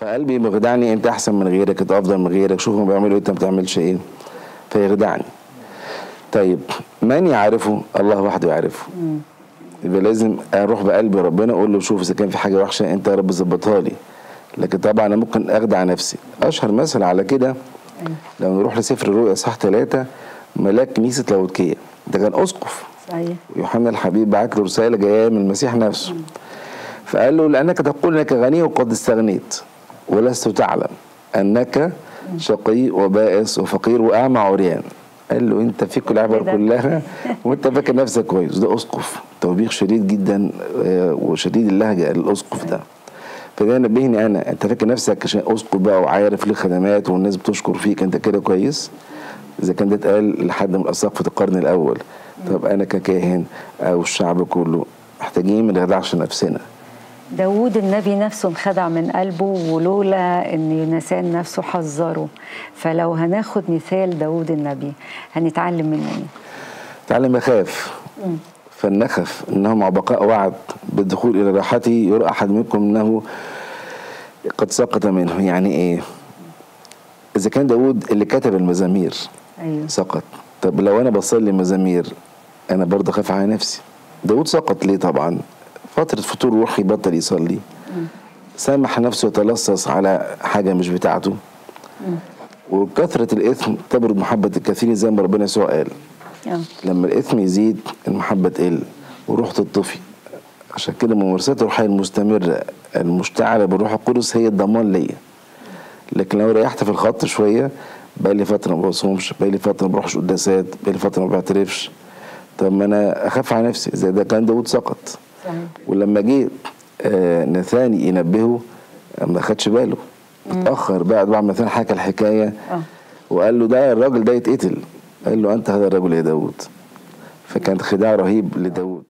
فقلبي بيخدعني انت احسن من غيرك انت افضل من غيرك شوفهم بيعملوا ايه انت ما بتعملش ايه فيخدعني طيب من يعرفه الله وحده يعرفه يبقى لازم اروح بقلبي ربنا اقول له شوف اذا كان في حاجه وحشه انت يا رب ظبطها لي لكن طبعا انا ممكن اخدع نفسي اشهر مثل على كده لو نروح لسفر الرؤيا صح ثلاثة ملاك كنيسه لاودكيه ده كان اسقف صحيح يوحنا الحبيب بعت له رساله جايه من المسيح نفسه فقال له لانك تقول انك غني وقد استغنيت ولست تعلم انك شقي وبائس وفقير واعمى عريان قال له انت فيك العبر كده. كلها وانت فاكر نفسك كويس ده اسقف توبيخ شديد جدا آه، وشديد اللهجه الاسقف ده فده نبهني انا انت فاكر نفسك عشان اسقف بقى وعارف ليه خدمات والناس بتشكر فيك انت كده كويس اذا كان ده اتقال لحد من اساقفه القرن الاول طب انا ككاهن او الشعب كله محتاجين ما نخدعش نفسنا داوود النبي نفسه انخدع من قلبه ولولا ان يونسان نفسه حذره فلو هناخد مثال داوود النبي هنتعلم منه ايه تعلم يخاف فلنخف انه مع بقاء وعد بالدخول الى راحته يرى احد منكم انه قد سقط منه يعني ايه اذا كان داود اللي كتب المزامير ايوه سقط طب لو انا بصلي مزامير انا برضه خاف على نفسي داود سقط ليه طبعا فترة فتور روحي بطل يصلي سامح نفسه يتلصص على حاجة مش بتاعته وكثرة الإثم تبرد محبة الكثير زي ما ربنا يسوع قال آه. لما الإثم يزيد المحبة تقل وروح تطفي عشان كده الممارسات الروحية المستمرة المشتعلة بالروح القدس هي الضمان ليا لكن لو ريحت في الخط شوية بقى لي فترة ما بصومش بقى لي فترة ما بروحش قداسات بقى لي فترة ما بعترفش طب ما أنا أخاف على نفسي زي ده كان داود سقط صحيح ولما جه آه نثاني ينبهه ما خدش باله اتاخر بعد بعد ما نثان حكى الحكايه اه وقال له ده الراجل ده يتقتل قال له انت هذا الرجل يا داود فكان خداع رهيب لداود